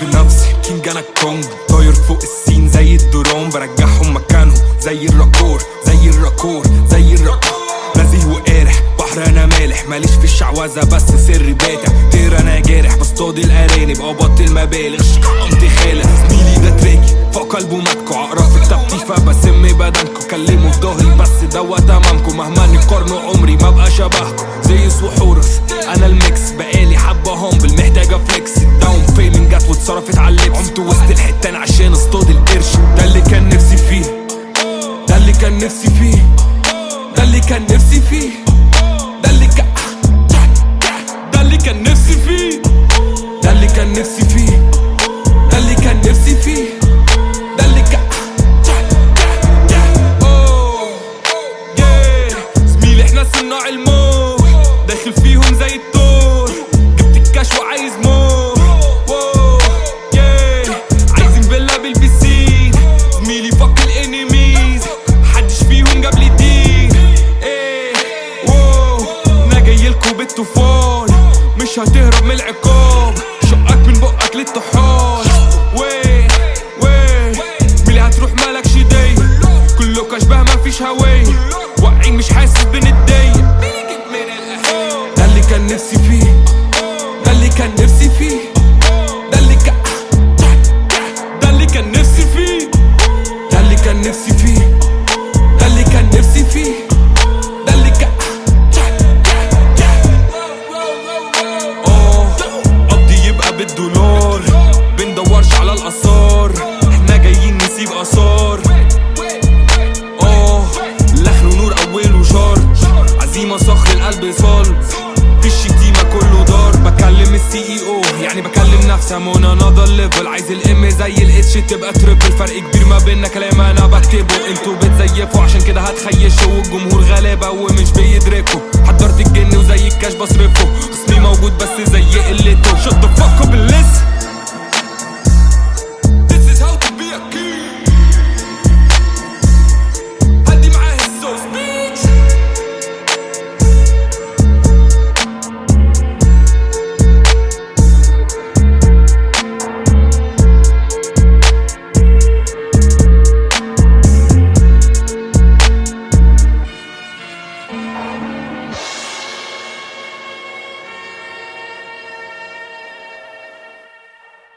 بنفسي كينج انا الكونج طاير فوق السين زي الدرون برجعهم مكانهم زي الراكور زي الراكور زي الراكور نزيه وقارح بحر انا مالح ماليش في الشعوذه بس سري باتع طير انا جارح بصطاد الارانب او بطل مبالغ قمت خالق زميلي ده تراكي فوق قلبه ماتكو عقرب في كتابتي فبسم بدنكو كلموا في ظهري بس دوت تمامكم مهما نقارنوا عمري ما بقى شبهكم زي وحورس انا الميكس بقالي حبه هومبل محتاجه فليكس الداون بيمنت جت واتصرفت على اللبس قمت وسط الحتان عشان اصطاد القرش ده اللي كان نفسي فيه ده اللي كان نفسي فيه ده اللي كان نفسي فيه ده اللي كان ده اللي كان نفسي فيه ده اللي كان نفسي فيه ده اللي كان نفسي فيه ده اللي كان أوه. Yeah. زميلي احنا صناع الموت داخل فيهم زي الدور جبت الكاش وعايز مور واو. Yeah. عايزين فيلا بالبسين زميلي فك الانيميز محدش فيهم جاب لي دين ايه واو. انا جايلكوا بالطوفان مش هتهرب من العقاب شقك من بقك للطحال ويه ويه زميلي هتروح مالكش دي كله اشباه مفيش هوية واقعين مش حاسس بنتضايق ده اللي كان نفسي فيه ده اللي كان نفسي فيه ده اللي كان ده اللي كان نفسي فيه ده اللي كان نفسي فيه ده اللي كان نفسي فيه ده اللي كان اه قضي يبقى بالدولار بندورش على الاثار احنا جايين نسيب اثار اه لحن ونور اوله شرط عزيمه صخر القلب صلب في الشتيمه كله دار بكلم السي اي او يعني بكلم نفسي ام اون انذر ليفل عايز الام زي الاتش تبقى تريبل فرق كبير ما بيننا كلام انا بكتبه انتوا بتزيفوا عشان كده هتخيشوا والجمهور غلابه ومش بيدركوا حضرت الجن وزي الكاش بصرفه خصمي موجود بس زي قلته شد فك باللس